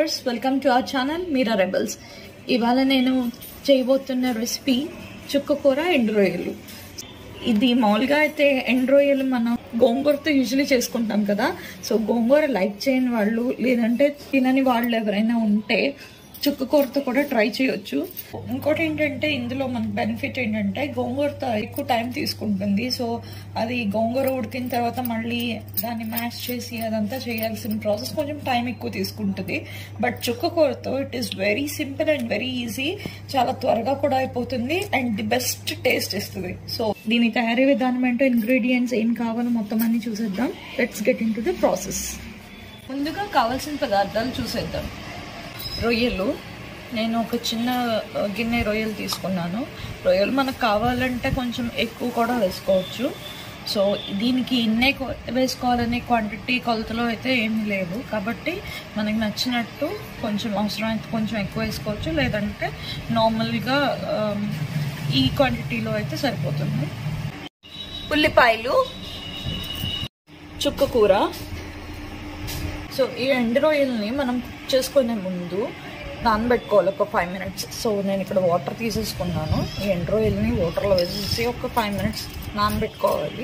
viewers welcome to our channel Meera rebels ఇవాళ నేను చేయబోతున్న రెసిపీ చుక్కకూర ఎండు రొయ్యలు ఇది మామూలుగా అయితే ఎండు రొయ్యలు మనం గోంగూరతో యూజువలీ చేసుకుంటాం కదా సో గోంగూర లైక్ చేయని వాళ్ళు లేదంటే తినని వాళ్ళు ఎవరైనా ఉంటే చుక్కకూరతో కూడా ట్రై చేయొచ్చు ఇంకోటి ఏంటంటే ఇందులో మనకు బెనిఫిట్ ఏంటంటే గోంగూరతో ఎక్కువ టైం తీసుకుంటుంది సో అది గోంగూర ఉడికిన తర్వాత మళ్ళీ దాన్ని మ్యాష్ చేసి అదంతా చేయాల్సిన ప్రాసెస్ కొంచెం టైం ఎక్కువ తీసుకుంటుంది బట్ చుక్కకూరతో it is very simple and very easy చాలా త్వరగా కూడా అయిపోతుంది అండ్ ది బెస్ట్ టేస్ట్ ఇస్తుంది సో దీని తయారీ విధానం ఏంటో ఇంగ్రీడియంట్స్ ఏం కావాలో మొత్తం అన్ని చూసేద్దాం let's get into the process ముందుగా కావాల్సిన పదార్థాలు చూసేద్దాం రొయ్యలు నేను ఒక చిన్న ఆ, గిన్నె రొయ్యలు తీసుకున్నాను రొయ్యలు మనకు కావాలంటే కొంచెం ఎక్కువ కూడా వేసుకోవచ్చు సో దీనికి ఇన్నే కొ- వేసుకోవాలనే క్వాంటిటీ కొలతలో అయితే ఏమీ లేదు కాబట్టి మనకి నచ్చినట్టు కొంచెం అవసరమైతే కొంచెం ఎక్కువ వేసుకోవచ్చు లేదంటే నార్మల్గా ఆమ్, ఈ క్వాంటిటీలో అయితే సరిపోతుంది ఉల్లిపాయలు చుక్క కూర సో ఈ ఎండు రొయ్యల్ని మనం కుక్ చేసుకునే ముందు నానబెట్టుకోవాలి ఒక ఫైవ్ మినిట్స్ సో నేను ఇక్కడ వాటర్ తీసేసుకున్నాను ఈ ఎండు రొయ్యల్ని వాటర్లో వేసేసి ఒక ఫైవ్ మినిట్స్ నానబెట్టుకోవాలి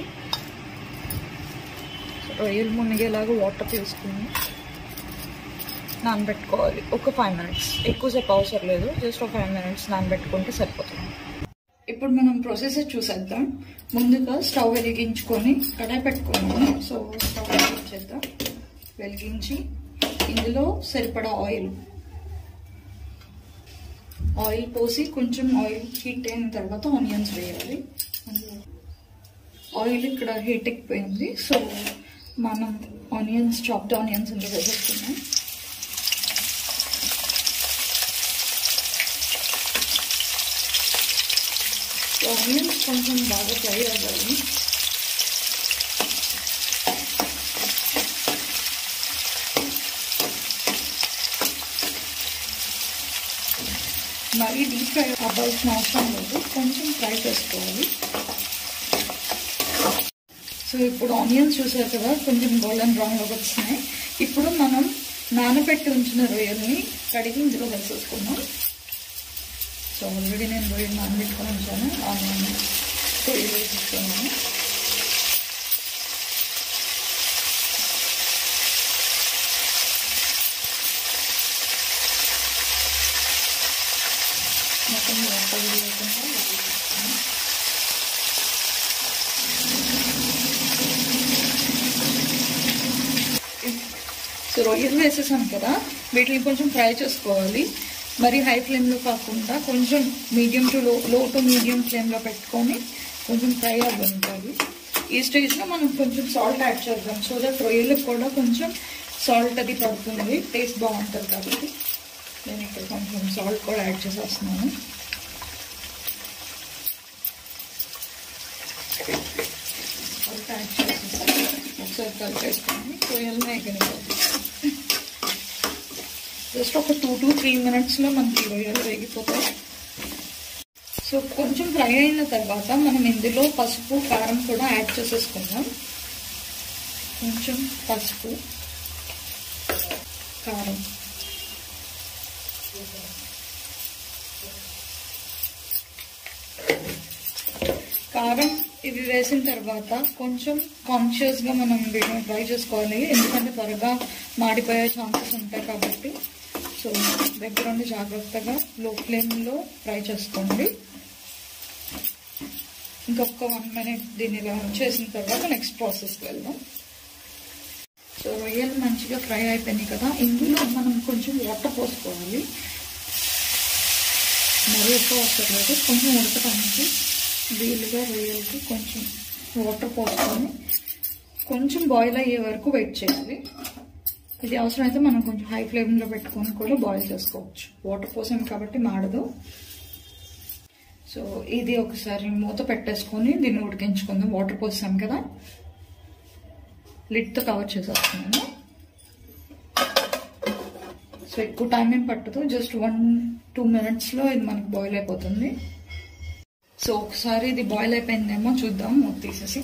సో రొయ్యలు మునిగేలాగా వాటర్ తీసుకుని నానబెట్టుకోవాలి ఒక ఫైవ్ మినిట్స్ ఎక్కువసేపు అవసరం లేదు జస్ట్ ఒక ఫైవ్ మినిట్స్ నానబెట్టుకుంటే సరిపోతుంది ఇప్పుడు మనం ప్రొసెస్ చూసేద్దాం ముందుగా స్టవ్ వెలిగించుకొని కడాయి పెట్టుకున్నాము సో స్టవ్ వెలిగించేద్దాం వెలిగించి ఇందులో సరిపడా ఆయిల్ ఆయిల్ పోసి కొంచెం ఆయిల్ హీట్ అయిన తర్వాత ఆనియన్స్ వేయాలి ఆయిల్ ఇక్కడ హీట్ ఎక్కిపోయింది సో మనం ఆనియన్స్ చాప్డ్ ఆనియన్స్ ఇందులో వేసేస్తున్నాం ఆనియన్స్ కొంచెం బాగా ఫ్రై అవ్వాలి మరీ డీప్ ఫ్రై అవ్వాల్సిన అవసరం లేదు కొంచెం ఫ్రై చేసుకోవాలి సో ఇప్పుడు ఆనియన్స్ చూసారు కదా కొంచెం గోల్డెన్ బ్రౌన్లో వచ్చినాయి ఇప్పుడు మనం నానబెట్టి ఉంచిన రొయ్యల్ని కడిగి ఇందులో వేసేసుకున్నాం సో ఆల్రెడీ నేను రొయ్యలు నానబెట్టుకొని ఉంచాను ఆనియన్ రొయ్యలు వేసేసుకున్నాను మొత్తం వాటర్ లేకుండా వేసేసుకున్నాను సో రొయ్యలు వేసేసాం కదా వీటిని కొంచెం ఫ్రై చేసుకోవాలి మరి హై ఫ్లేమ్లో కాకుండా కొంచెం మీడియం టు లో లో టు మీడియం ఫ్లేమ్లో పెట్టుకొని కొంచెం ఫ్రై అవ్వాలి ఈ స్టేజ్లో మనం కొంచెం సాల్ట్ యాడ్ చేద్దాం సో దట్ రొయ్యలకు కూడా కొంచెం సాల్ట్ అది పడుతుంది టేస్ట్ బాగుంటుంది కాబట్టి నేను ఇక్కడ కొంచెం సాల్ట్ కూడా యాడ్ చేసేస్తున్నాను సాల్ట్ యాడ్ చేసేసి ఒకసారి కలిపేసుకొని రొయ్యలు వేగనిపోతుంది జస్ట్ ఒక టూ టు త్రీ మినిట్స్లో మనకి రొయ్యలు వేగిపోతాయి సో కొంచెం ఫ్రై అయిన తర్వాత మనం ఇందులో పసుపు కారం కూడా యాడ్ చేసేసుకుందాం కొంచెం పసుపు కారం కారం ఇవి వేసిన తర్వాత కొంచెం కాన్షియస్గా మనం వీటిని ఫ్రై చేసుకోవాలి ఎందుకంటే త్వరగా మాడిపోయే ఛాన్సెస్ ఉంటాయి కాబట్టి సో దగ్గర ఉండి జాగ్రత్తగా లో ఫ్లేమ్లో ఫ్రై చేసుకోండి ఇంకొక వన్ మినిట్ దీన్ని ఇలా చేసిన తర్వాత నెక్స్ట్ ప్రాసెస్కి వెళ్దాం సో రొయ్యలు మంచిగా ఫ్రై అయిపోయినాయి కదా ఇందులో మనం కొంచెం వాటర్ పోసుకోవాలి మరీ ఎక్కువ అవసరం లేదు కొంచెం ఉడకటానికి వీలుగా రొయ్యలకి కొంచెం వాటర్ పోసుకొని కొంచెం బాయిల్ అయ్యే వరకు వెయిట్ చేయాలి ఇది అవసరమైతే మనం కొంచెం హై ఫ్లేమ్లో పెట్టుకొని కూడా బాయిల్ చేసుకోవచ్చు వాటర్ పోసాం కాబట్టి మాడదు సో ఇది ఒకసారి మూత పెట్టేసుకొని దీన్ని ఉడికించుకుందాం వాటర్ పోసాం కదా లిడ్తో కవర్ చేసేస్తున్నాను సో ఎక్కువ టైం ఏం పట్టదు జస్ట్ వన్ టూ మినిట్స్లో ఇది మనకి బాయిల్ అయిపోతుంది సో ఒకసారి ఇది బాయిల్ అయిపోయిందేమో చూద్దాం మూత తీసేసి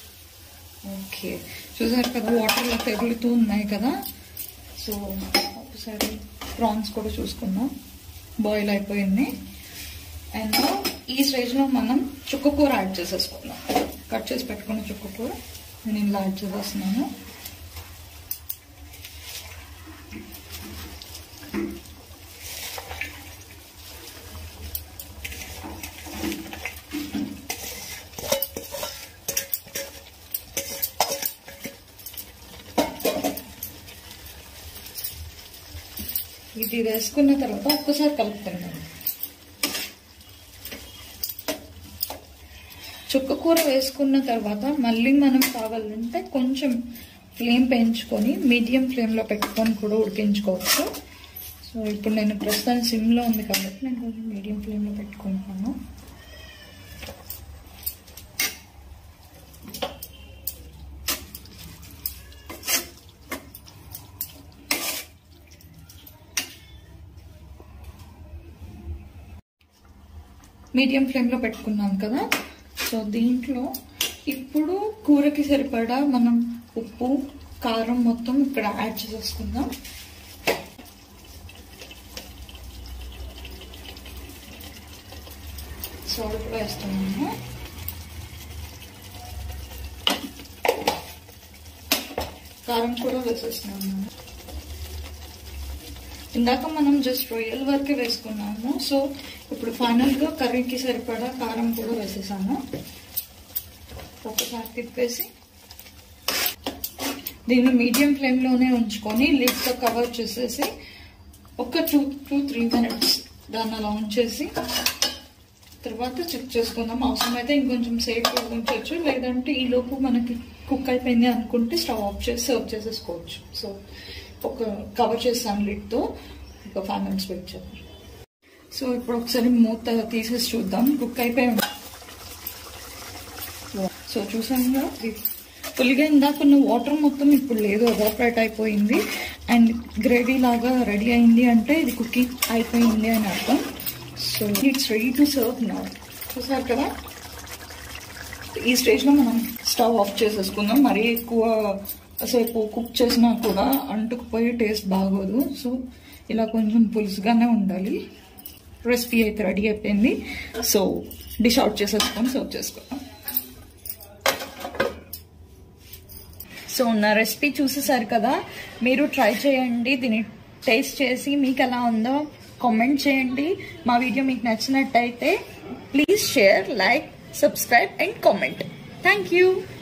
ఓకే చూసారు కదా వాటర్లో తెగులుతూ ఉన్నాయి కదా సో ఒకసారి ప్రాన్స్ కూడా చూసుకుందాం బాయిల్ అయిపోయింది అండ్ ఈ స్టేజ్లో మనం చుక్క కూర యాడ్ చేసేసుకుందాం కట్ చేసి పెట్టుకున్న చుక్క కూర నేను ఇలా యాడ్ చేసేస్తున్నాను ఇది వేసుకున్న తర్వాత ఒక్కసారి కలుపుతున్నాను చుక్క కూర వేసుకున్న తర్వాత మళ్ళీ మనం కావాలంటే కొంచెం ఫ్లేమ్ పెంచుకొని మీడియం ఫ్లేమ్లో పెట్టుకొని కూడా ఉడికించుకోవచ్చు సో ఇప్పుడు నేను ప్రస్తుతం సిమ్లో ఉంది కాబట్టి నేను కొంచెం మీడియం ఫ్లేమ్లో పెట్టుకుంటాను మీడియం ఫ్లేమ్లో పెట్టుకున్నాం కదా సో దీంట్లో ఇప్పుడు కూరకి సరిపడా మనం ఉప్పు కారం మొత్తం ఇక్కడ యాడ్ చేసేసుకుందాం సాల్ట్ కూడా వేస్తున్నాము కారం కూడా వేసేస్తున్నాము ఇందాక మనం జస్ట్ రొయ్యల వరకే వేసుకున్నాము సో ఇప్పుడు ఫైనల్గా కర్రీకి సరిపడా కారం కూడా వేసేసాము ఒకసారి తిప్పేసి దీన్ని మీడియం ఫ్లేమ్లోనే ఉంచుకొని లిడ్తో కవర్ చేసేసి ఒక టూ టూ త్రీ మినిట్స్ దాన్ని అలా ఉంచేసి తర్వాత చెక్ చేసుకుందాం అవసరమైతే ఇంకొంచెం సేఫ్ ఉంచవచ్చు లేదంటే ఈ లోపు మనకి కుక్ అయిపోయింది అనుకుంటే స్టవ్ ఆఫ్ చేసి సర్వ్ చేసేసుకోవచ్చు సో ఒక కవర్ చేస్తాను లిడ్తో ఒక ఫైవ్ మినిట్స్ వెయిట్ చేద్దాం సో ఇప్పుడు ఒకసారి మూత తీసేసి చూద్దాం కుక్ అయిపోయి సో చూసాను ఫుల్గా ఇందాకున్న వాటర్ మొత్తం ఇప్పుడు లేదు ఎవాపరేట్ అయిపోయింది అండ్ గ్రేవీ లాగా రెడీ అయింది అంటే ఇది కుకింగ్ అయిపోయింది అని అర్థం so it's ready to serve నా చూసారు కదా ఈ స్టేజ్లో మనం స్టవ్ ఆఫ్ చేసేసుకుందాం మరీ ఎక్కువ సేపు కుక్ చేసినా కూడా అంటుకుపోయి టేస్ట్ బాగోదు సో ఇలా కొంచెం పులుసుగానే ఉండాలి రెసిపీ అయితే రెడీ అయిపోయింది సో డిష్ అవుట్ చేసేసుకొని సర్వ్ చేసుకుందాం సో నా రెసిపీ చూసేసారు కదా మీరు ట్రై చేయండి దీన్ని టేస్ట్ చేసి మీకు ఎలా ఉందో కామెంట్ చేయండి మా వీడియో మీకు నచ్చినట్టయితే please share like subscribe and comment thank you